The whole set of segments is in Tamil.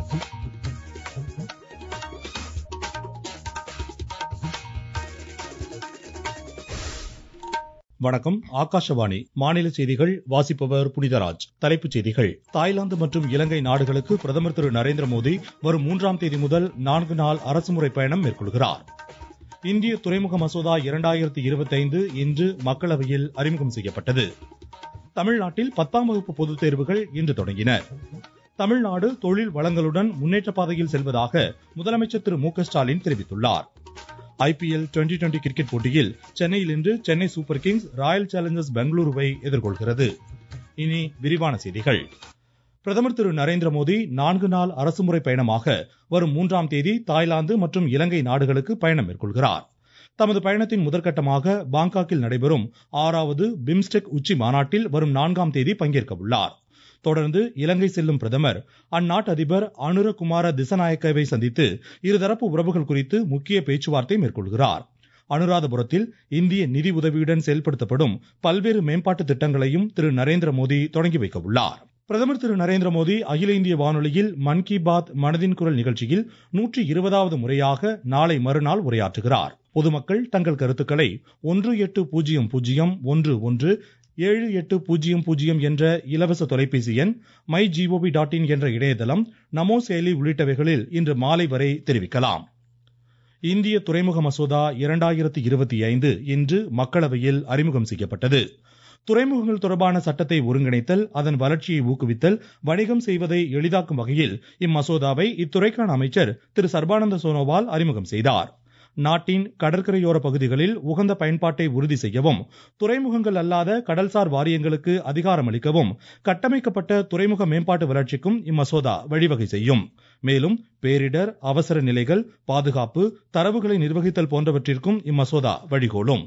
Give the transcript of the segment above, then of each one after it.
வணக்கம் ஆகாஷவாணி மாநில செய்திகள் வாசிப்பவர் புனிதராஜ் தலைப்புச் செய்திகள் தாய்லாந்து மற்றும் இலங்கை நாடுகளுக்கு பிரதமர் திரு நரேந்திர மோடி வரும் மூன்றாம் தேதி முதல் நான்கு நாள் அரசுமுறை பயணம் மேற்கொள்கிறார் இந்திய துறைமுக மசோதா இரண்டாயிரத்தி இருபத்தைந்து இன்று மக்களவையில் அறிமுகம் செய்யப்பட்டது தமிழ்நாட்டில் பத்தாம் வகுப்பு பொதுத் தேர்வுகள் இன்று தொடங்கின தமிழ்நாடு தொழில் வளங்களுடன் முன்னேற்ற பாதையில் செல்வதாக முதலமைச்சர் திரு மு க ஸ்டாலின் தெரிவித்துள்ளார் ஐபிஎல் டுவெண்டி டுவெண்டி கிரிக்கெட் போட்டியில் சென்னையில் இன்று Chennai Super Kings Royal Challengers பெங்களூருவை எதிர்கொள்கிறது இனி விரிவான செய்திகள் பிரதமர் திரு நரேந்திர மோடி நான்கு நாள் அரசுமுறை பயணமாக வரும் மூன்றாம் தேதி தாய்லாந்து மற்றும் இலங்கை நாடுகளுக்கு பயணம் மேற்கொள்கிறார் தமது பயணத்தின் முதற்கட்டமாக பாங்காக்கில் நடைபெறும் ஆறாவது பிம்ஸ்டெக் உச்சி மாநாட்டில் வரும் நான்காம் தேதி பங்கேற்க உள்ளார் தொடர்ந்து இலங்கை செல்லும் பிரதமர் அந்நாட்டு அதிபர் அனுரகுமார திசநாயக்கவை சந்தித்து இருதரப்பு உறவுகள் குறித்து முக்கிய பேச்சுவார்த்தை மேற்கொள்கிறார் அனுராதபுரத்தில் இந்திய நிதி உதவியுடன் செயல்படுத்தப்படும் பல்வேறு மேம்பாட்டு திட்டங்களையும் திரு நரேந்திர மோடி தொடங்கி வைக்க உள்ளார் பிரதமர் திரு நரேந்திர மோடி அகில இந்திய வானொலியில் மன் கி பாத் மனதின் குரல் நிகழ்ச்சியில் நூற்றி இருபதாவது முறையாக நாளை மறுநாள் உரையாற்றுகிறார் பொதுமக்கள் தங்கள் கருத்துக்களை ஒன்று எட்டு பூஜ்ஜியம் பூஜ்ஜியம் ஒன்று ஒன்று ஏழு எட்டு பூஜ்ஜியம் பூஜ்ஜியம் என்ற இலவச தொலைபேசி எண் மை ஜிஓவி டாட் இன் என்ற இணையதளம் நமோ செயலி உள்ளிட்டவைகளில் இன்று மாலை வரை தெரிவிக்கலாம் இந்திய துறைமுக மசோதா இரண்டாயிரத்தி இருபத்தி ஐந்து இன்று மக்களவையில் அறிமுகம் செய்யப்பட்டது துறைமுகங்கள் தொடர்பான சட்டத்தை ஒருங்கிணைத்தல் அதன் வளர்ச்சியை ஊக்குவித்தல் வணிகம் செய்வதை எளிதாக்கும் வகையில் இம்மசோதாவை இத்துறைக்கான அமைச்சர் திரு சர்பானந்த சோனோவால் அறிமுகம் செய்தார் நாட்டின் கடற்கரையோர பகுதிகளில் உகந்த பயன்பாட்டை உறுதி செய்யவும் துறைமுகங்கள் அல்லாத கடல்சார் வாரியங்களுக்கு அதிகாரம் அளிக்கவும் கட்டமைக்கப்பட்ட துறைமுக மேம்பாட்டு வளர்ச்சிக்கும் இம்மசோதா வழிவகை செய்யும் மேலும் பேரிடர் அவசர நிலைகள் பாதுகாப்பு தரவுகளை நிர்வகித்தல் போன்றவற்றிற்கும் இம்மசோதா வழிகோலும்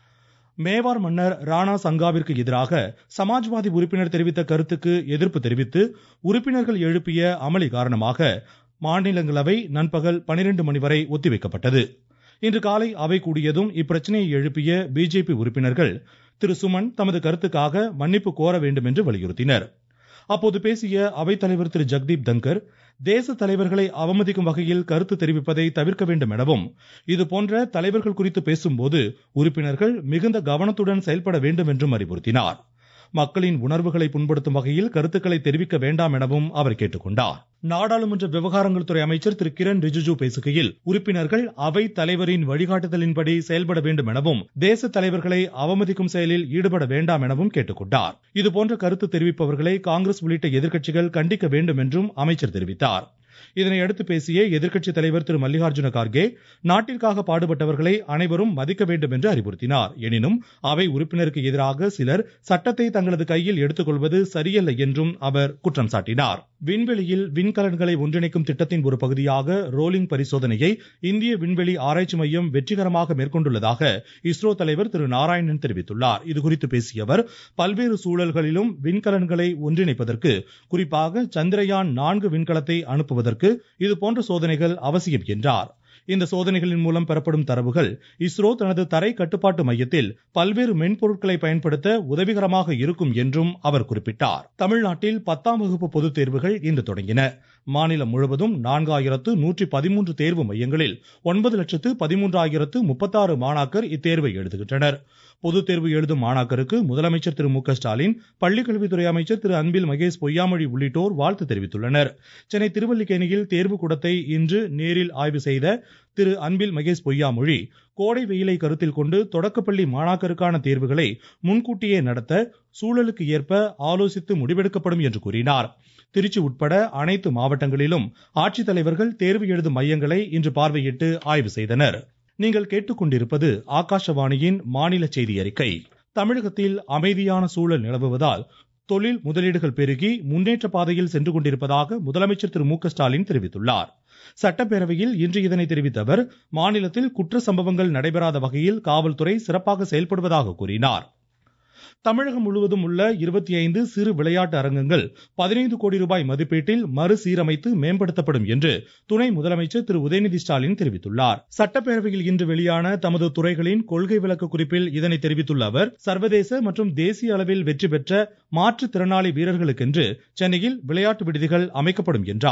மேவார் மன்னர் ராணா சங்காவிற்கு எதிராக சமாஜ்வாதி உறுப்பினர் தெரிவித்த கருத்துக்கு எதிர்ப்பு தெரிவித்து உறுப்பினர்கள் எழுப்பிய அமளி காரணமாக மாநிலங்களவை நண்பகல் பனிரெண்டு மணி வரை ஒத்திவைக்கப்பட்டது இன்று காலை அவை கூடியதும் இப்பிரச்சனையை எழுப்பிய பிஜேபி உறுப்பினர்கள் திரு சுமன் தமது கருத்துக்காக மன்னிப்பு கோர வேண்டும் என்று வலியுறுத்தினர் அப்போது பேசிய அவைத்தலைவர் திரு ஜெக்தீப் தங்கர் தேச தலைவர்களை அவமதிக்கும் வகையில் கருத்து தெரிவிப்பதை தவிர்க்க வேண்டும் எனவும் இதுபோன்ற தலைவர்கள் குறித்து பேசும்போது உறுப்பினர்கள் மிகுந்த கவனத்துடன் செயல்பட வேண்டும் என்றும் அறிவுறுத்தினார் மக்களின் உணர்வுகளை புண்படுத்தும் வகையில் கருத்துக்களை தெரிவிக்க வேண்டாம் எனவும் அவர் கேட்டுக்கொண்டார் நாடாளுமன்ற விவகாரங்கள் துறை அமைச்சர் திரு கிரண் ரிஜிஜு பேசுகையில் உறுப்பினர்கள் அவை தலைவரின் வழிகாட்டுதலின்படி செயல்பட வேண்டும் எனவும் தேச தலைவர்களை அவமதிக்கும் செயலில் ஈடுபட வேண்டாம் எனவும் கேட்டுக்கொண்டார் இதுபோன்ற கருத்து தெரிவிப்பவர்களை காங்கிரஸ் உள்ளிட்ட எதிர்க்கட்சிகள் கண்டிக்க வேண்டும் என்றும் அமைச்சர் தெரிவித்தார் இதனை அடுத்து பேசிய எதிர்க்கட்சித் தலைவர் திரு மல்லிகார்ஜுன கார்கே நாட்டிற்காக பாடுபட்டவர்களை அனைவரும் மதிக்க வேண்டும் என்று அறிவுறுத்தினார் எனினும் அவை உறுப்பினருக்கு எதிராக சிலர் சட்டத்தை தங்களது கையில் எடுத்துக்கொள்வது சரியல்ல என்றும் அவர் குற்றம் சாட்டினார் விண்வெளியில் விண்கலன்களை ஒன்றிணைக்கும் திட்டத்தின் ஒரு பகுதியாக ரோலிங் பரிசோதனையை இந்திய விண்வெளி ஆராய்ச்சி மையம் வெற்றிகரமாக மேற்கொண்டுள்ளதாக இஸ்ரோ தலைவர் திரு நாராயணன் தெரிவித்துள்ளார் இதுகுறித்து பேசிய அவர் பல்வேறு சூழல்களிலும் விண்கலன்களை ஒன்றிணைப்பதற்கு குறிப்பாக சந்திரயான் நான்கு விண்கலத்தை அனுப்புவதற்கு இதுபோன்ற சோதனைகள் அவசியம் என்றார் இந்த சோதனைகளின் மூலம் பெறப்படும் தரவுகள் இஸ்ரோ தனது தரை கட்டுப்பாட்டு மையத்தில் பல்வேறு மென்பொருட்களை பயன்படுத்த உதவிகரமாக இருக்கும் என்றும் அவர் குறிப்பிட்டார் தமிழ்நாட்டில் பத்தாம் வகுப்பு பொதுத் தேர்வுகள் இன்று தொடங்கின மாநிலம் முழுவதும் நான்காயிரத்து நூற்றி பதிமூன்று தேர்வு மையங்களில் ஒன்பது லட்சத்து பதிமூன்றாயிரத்து முப்பத்தாறு மாணாக்கர் இத்தேர்வை எழுதுகின்றனர் பொதுத் தேர்வு எழுதும் மாணாக்கருக்கு முதலமைச்சர் திரு மு க ஸ்டாலின் பள்ளிக்கல்வித்துறை அமைச்சர் திரு அன்பில் மகேஷ் பொய்யாமொழி உள்ளிட்டோர் வாழ்த்து தெரிவித்துள்ளனர் சென்னை திருவல்லிக்கேணியில் தேர்வு கூடத்தை இன்று நேரில் ஆய்வு செய்த திரு அன்பில் மகேஷ் பொய்யாமொழி கோடை வெயிலை கருத்தில் கொண்டு தொடக்கப்பள்ளி மாணாக்கருக்கான தேர்வுகளை முன்கூட்டியே நடத்த சூழலுக்கு ஏற்ப ஆலோசித்து முடிவெடுக்கப்படும் என்று கூறினார் திருச்சி உட்பட அனைத்து மாவட்டங்களிலும் ஆட்சித்தலைவர்கள் தேர்வு எழுதும் மையங்களை இன்று பார்வையிட்டு ஆய்வு செய்தனர் நீங்கள் கேட்டுக்கொண்டிருப்பது ஆகாஷவாணியின் மாநில செய்தி அறிக்கை தமிழகத்தில் அமைதியான சூழல் நிலவுவதால் தொழில் முதலீடுகள் பெருகி முன்னேற்ற பாதையில் சென்று கொண்டிருப்பதாக முதலமைச்சர் திரு மு க ஸ்டாலின் தெரிவித்துள்ளார் சட்டப்பேரவையில் இன்று இதனை தெரிவித்த அவர் மாநிலத்தில் குற்ற சம்பவங்கள் நடைபெறாத வகையில் காவல்துறை சிறப்பாக செயல்படுவதாக கூறினார் தமிழகம் முழுவதும் உள்ள இருபத்தி ஐந்து சிறு விளையாட்டு அரங்கங்கள் பதினைந்து கோடி ரூபாய் மதிப்பீட்டில் மறுசீரமைத்து மேம்படுத்தப்படும் என்று துணை முதலமைச்சர் திரு உதயநிதி ஸ்டாலின் தெரிவித்துள்ளார் சட்டப்பேரவையில் இன்று வெளியான தமது துறைகளின் கொள்கை விளக்க குறிப்பில் இதனை தெரிவித்துள்ள அவர் சர்வதேச மற்றும் தேசிய அளவில் வெற்றி பெற்ற மாற்றுத்திறனாளி வீரர்களுக்கென்று சென்னையில் விளையாட்டு விடுதிகள் அமைக்கப்படும் என்றார்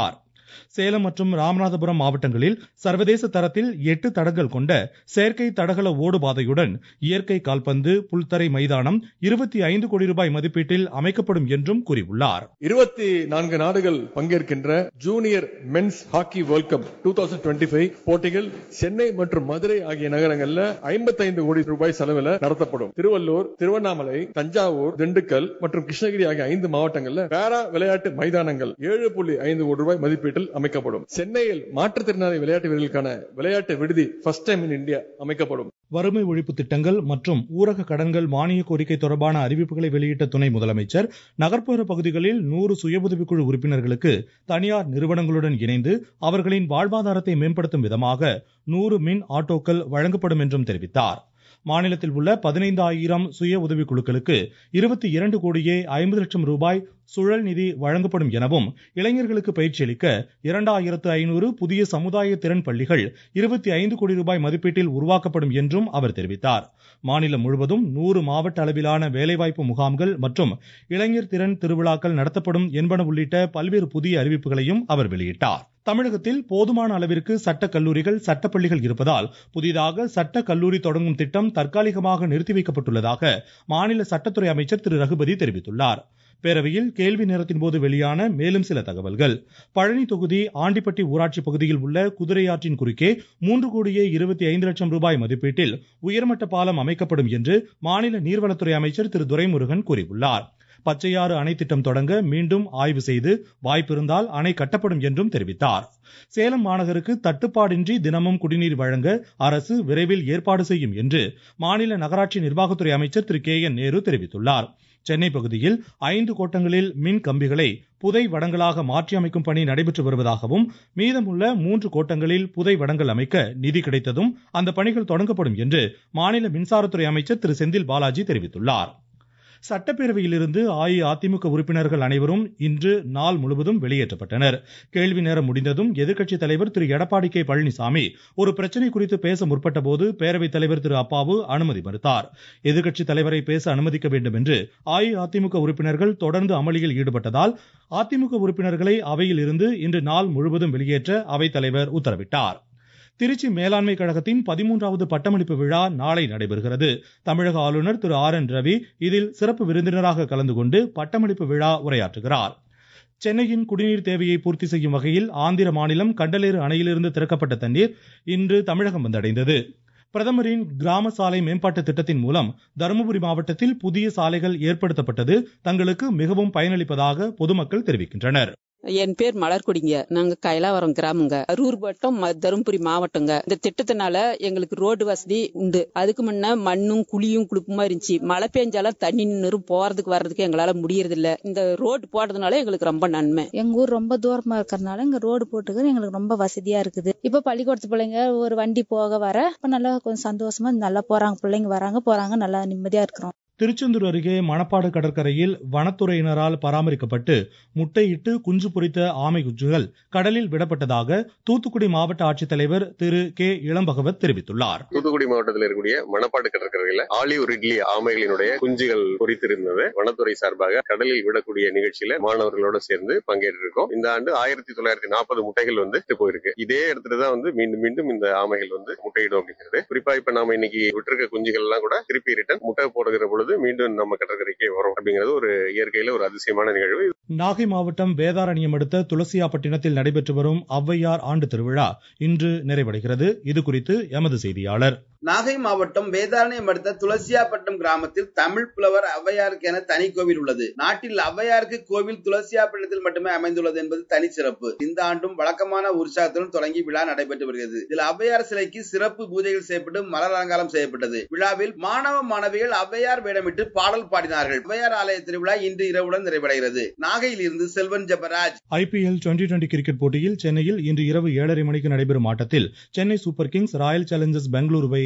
சேலம் மற்றும் ராமநாதபுரம் மாவட்டங்களில் சர்வதேச தரத்தில் எட்டு தடங்கள் கொண்ட செயற்கை தடகள ஓடு பாதையுடன் இயற்கை கால்பந்து புல்தரை மைதானம் இருபத்தி ஐந்து கோடி ரூபாய் மதிப்பீட்டில் அமைக்கப்படும் என்றும் கூறியுள்ளார் இருபத்தி நான்கு நாடுகள் பங்கேற்கின்ற junior men's hockey world cup two thousand twenty five போட்டிகள் சென்னை மற்றும் மதுரை ஆகிய நகரங்கள்ல ஐம்பத்தைந்து கோடி ரூபாய் செலவில் நடத்தப்படும் திருவள்ளூர் திருவண்ணாமலை தஞ்சாவூர் திண்டுக்கல் மற்றும் கிருஷ்ணகிரி ஆகிய ஐந்து மாவட்டங்கள்ல பேரா விளையாட்டு மைதானங்கள் ஏழு புள்ளி ஐந்து கோடி ரூபாய் மதிப்பீட்டில் அமைக்கப்படும் சென்னையில் மாற்றுத்திறனாளி விளையாட்டு வீரர்களுக்கான விளையாட்டு விடுதி ஃபர்ஸ்ட் டைம் இன் இந்தியா அமைக்கப்படும் வறுமை ஒழிப்பு திட்டங்கள் மற்றும் ஊரக கடன்கள் மானிய கோரிக்கை தொடர்பான அறிவிப்புகளை வெளியிட்ட துணை முதலமைச்சர் நகர்ப்புற பகுதிகளில் நூறு சுய உதவிக்குழு உறுப்பினர்களுக்கு தனியார் நிறுவனங்களுடன் இணைந்து அவர்களின் வாழ்வாதாரத்தை மேம்படுத்தும் விதமாக நூறு மின் ஆட்டோக்கள் வழங்கப்படும் என்றும் தெரிவித்தார் மாநிலத்தில் உள்ள பதினைந்தாயிரம் சுய உதவி குழுக்களுக்கு இருபத்தி இரண்டு கோடியே ஐம்பது லட்சம் ரூபாய் சுழல் நிதி வழங்கப்படும் எனவும் இளைஞர்களுக்கு பயிற்சி அளிக்க இரண்டாயிரத்து ஐநூறு புதிய சமுதாய திறன் பள்ளிகள் இருபத்தி ஐந்து கோடி ரூபாய் மதிப்பீட்டில் உருவாக்கப்படும் என்றும் அவர் தெரிவித்தார் மாநிலம் முழுவதும் நூறு மாவட்ட அளவிலான வேலைவாய்ப்பு முகாம்கள் மற்றும் இளைஞர் திறன் திருவிழாக்கள் நடத்தப்படும் என்பன உள்ளிட்ட பல்வேறு புதிய அறிவிப்புகளையும் அவர் வெளியிட்டார் தமிழகத்தில் போதுமான அளவிற்கு சட்ட கல்லூரிகள் சட்டப்பள்ளிகள் இருப்பதால் புதிதாக சட்ட கல்லூரி தொடங்கும் திட்டம் தற்காலிகமாக நிறுத்தி வைக்கப்பட்டுள்ளதாக மாநில சட்டத்துறை அமைச்சர் திரு ரகுபதி தெரிவித்துள்ளார் பேரவையில் கேள்வி நேரத்தின் போது வெளியான மேலும் சில தகவல்கள் பழனி தொகுதி ஆண்டிப்பட்டி ஊராட்சி பகுதியில் உள்ள குதிரையாற்றின் குறுக்கே மூன்று கோடியே இருபத்தி ஐந்து லட்சம் ரூபாய் மதிப்பீட்டில் உயர்மட்ட பாலம் அமைக்கப்படும் என்று மாநில நீர்வளத்துறை அமைச்சர் திரு துரைமுருகன் கூறியுள்ளார் பச்சையாறு அணை திட்டம் தொடங்க மீண்டும் ஆய்வு செய்து வாய்ப்பிருந்தால் அணை கட்டப்படும் என்றும் தெரிவித்தார் சேலம் மாநகருக்கு தட்டுப்பாடின்றி தினமும் குடிநீர் வழங்க அரசு விரைவில் ஏற்பாடு செய்யும் என்று மாநில நகராட்சி நிர்வாகத்துறை அமைச்சர் திரு கே என் நேரு தெரிவித்துள்ளார் சென்னை பகுதியில் ஐந்து கோட்டங்களில் மின் கம்பிகளை புதை வடங்களாக மாற்றி அமைக்கும் பணி நடைபெற்று வருவதாகவும் மீதமுள்ள மூன்று கோட்டங்களில் புதை வடங்கள் அமைக்க நிதி கிடைத்ததும் அந்த பணிகள் தொடங்கப்படும் என்று மாநில மின்சாரத்துறை அமைச்சர் திரு செந்தில் பாலாஜி தெரிவித்துள்ளார் சட்டப்பேரவையிலிருந்து அஇஅதிமுக உறுப்பினர்கள் அனைவரும் இன்று நாள் முழுவதும் வெளியேற்றப்பட்டனர் கேள்வி நேரம் முடிந்ததும் எதிர்க்கட்சித் தலைவர் திரு எடப்பாடி கே பழனிசாமி ஒரு பிரச்சனை குறித்து பேச முற்பட்ட போது பேரவைத் தலைவர் திரு அப்பாவு அனுமதி மறுத்தார் எதிர்க்கட்சித் தலைவரை பேச அனுமதிக்க வேண்டும் என்று அஇஅதிமுக உறுப்பினர்கள் தொடர்ந்து அமளியில் ஈடுபட்டதால் அதிமுக உறுப்பினர்களை அவையில் இருந்து இன்று நாள் முழுவதும் வெளியேற்ற அவைத் தலைவர் உத்தரவிட்டார் திருச்சி மேலாண்மை கழகத்தின் பதிமூன்றாவது பட்டமளிப்பு விழா நாளை நடைபெறுகிறது தமிழக ஆளுநர் திரு ஆர் என் ரவி இதில் சிறப்பு விருந்தினராக கலந்து கொண்டு பட்டமளிப்பு விழா உரையாற்றுகிறார் சென்னையின் குடிநீர் தேவையை பூர்த்தி செய்யும் வகையில் ஆந்திர மாநிலம் கண்டலேறு அணையிலிருந்து திறக்கப்பட்ட தண்ணீர் இன்று தமிழகம் வந்தடைந்தது பிரதமரின் கிராம சாலை மேம்பாட்டு திட்டத்தின் மூலம் தருமபுரி மாவட்டத்தில் புதிய சாலைகள் ஏற்படுத்தப்பட்டது தங்களுக்கு மிகவும் பயனளிப்பதாக பொதுமக்கள் தெரிவிக்கின்றனர் என் பேர் மலர்கொடிங்க நாங்க கைலாவரம் கிராமங்க அரூர் வட்டம் தருமபுரி மாவட்டங்க இந்த திட்டத்தினால எங்களுக்கு ரோடு வசதி உண்டு அதுக்கு முன்ன மண்ணும் குழியும் குழுப்புமா இருந்துச்சு மழை பெஞ்சாலும் தண்ணி நின்று போறதுக்கு வர்றதுக்கு எங்களால முடியறது இல்ல இந்த ரோடு போடுறதுனால எங்களுக்கு ரொம்ப நன்மை எங்க ஊர் ரொம்ப தூரமா இருக்கிறதுனால இங்க ரோடு போட்டுக்கிறது எங்களுக்கு ரொம்ப வசதியா இருக்குது இப்ப பள்ளிக்கூடத்து பிள்ளைங்க ஒரு வண்டி போக வர இப்ப நல்லா கொஞ்சம் சந்தோஷமா நல்லா போறாங்க பிள்ளைங்க வராங்க போறாங்க நல்லா நிம்மதியா இருக்கிறோம் திருச்செந்தூர் அருகே மணப்பாடு கடற்கரையில் வனத்துறையினரால் பராமரிக்கப்பட்டு முட்டையிட்டு குஞ்சு பொரித்த ஆமை குஞ்சுகள் கடலில் விடப்பட்டதாக தூத்துக்குடி மாவட்ட ஆட்சித்தலைவர் திரு கே இளம்பகவத் தெரிவித்துள்ளார் தூத்துக்குடி மாவட்டத்தில் இருக்கக்கூடிய மணப்பாடு கடற்கரையில ஆலிவ் ரிட்லி ஆமைகளினுடைய குஞ்சுகள் பொறித்திருந்தது வனத்துறை சார்பாக கடலில் விடக்கூடிய நிகழ்ச்சியில மாணவர்களோட சேர்ந்து பங்கேற்றிருக்கோம் இந்த ஆண்டு ஆயிரத்தி தொள்ளாயிரத்தி நாற்பது முட்டைகள் வந்து போயிருக்கு இதே இடத்துல தான் வந்து மீண்டும் மீண்டும் இந்த ஆமைகள் வந்து முட்டையிடும் அப்படிங்கிறது குறிப்பா இப்ப நாம இன்னைக்கு விட்டிருக்க குஞ்சுகள் எல்லாம் கூட திருப்பி ரிட்டன் முட்டை போடுகிற பொழுது பொழுது மீண்டும் நம்ம கடற்கரைக்கே வரும் அப்படிங்கிறது ஒரு இயற்கையில ஒரு அதிசயமான நிகழ்வு நாகை மாவட்டம் வேதாரண்யம் அடுத்த துளசியாப்பட்டினத்தில் நடைபெற்று வரும் ஔவையார் ஆண்டு திருவிழா இன்று நிறைவடைகிறது இது குறித்து எமது செய்தியாளர் நாகை மாவட்டம் வேதாரண்யம் அடுத்த துளசியாப்பட்டம் கிராமத்தில் தமிழ் புலவர் ஔவையாருக்கு என தனி கோவில் உள்ளது நாட்டில் ஔவையாருக்கு கோவில் துளசியாப்பட்டத்தில் மட்டுமே அமைந்துள்ளது என்பது தனி சிறப்பு இந்த ஆண்டும் வழக்கமான உற்சாகத்துடன் தொடங்கி விழா நடைபெற்று வருகிறது இதில் ஔவையார் சிலைக்கு சிறப்பு பூஜைகள் செய்யப்பட்டு மலர் அலங்காரம் செய்யப்பட்டது விழாவில் மாணவ மாணவிகள் ஔவையார் வேடமிட்டு பாடல் பாடினார்கள் ஔவையார் ஆலய திருவிழா இன்று இரவுடன் நிறைவடைகிறது நாகையில் இருந்து Selvan Jabaraj IPL twenty twenty cricket போட்டியில் சென்னையில் இன்று இரவு ஏழரை மணிக்கு நடைபெறும் ஆட்டத்தில் Chennai Super Kings Royal Challengers பெங்களூருவை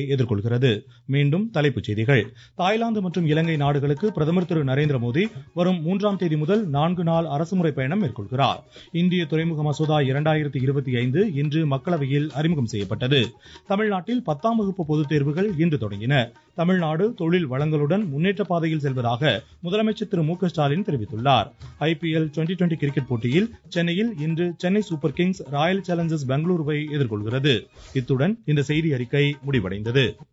எதிர்கொள்கிறது மீண்டும் தலைப்புச் செய்திகள் தாய்லாந்து மற்றும் இலங்கை நாடுகளுக்கு பிரதமர் திரு நரேந்திர மோடி வரும் மூன்றாம் தேதி முதல் நான்கு நாள் அரசுமுறை பயணம் மேற்கொள்கிறார் இந்திய துறைமுக மசோதா இரண்டாயிரத்தி இருபத்தி ஐந்து இன்று மக்களவையில் அறிமுகம் செய்யப்பட்டது தமிழ்நாட்டில் பத்தாம் வகுப்பு பொதுத் தேர்வுகள் இன்று தொடங்கின தமிழ்நாடு தொழில் வளங்களுடன் முன்னேற்ற பாதையில் செல்வதாக முதலமைச்சர் திரு மு க ஸ்டாலின் தெரிவித்துள்ளார் ஐபிஎல் டுவெண்டி டுவெண்டி கிரிக்கெட் போட்டியில் சென்னையில் இன்று Chennai Super Kings Royal Challengers பெங்களூருவை எதிர்கொள்கிறது இத்துடன் இந்த செய்தி அறிக்கை முடிவடைந்தது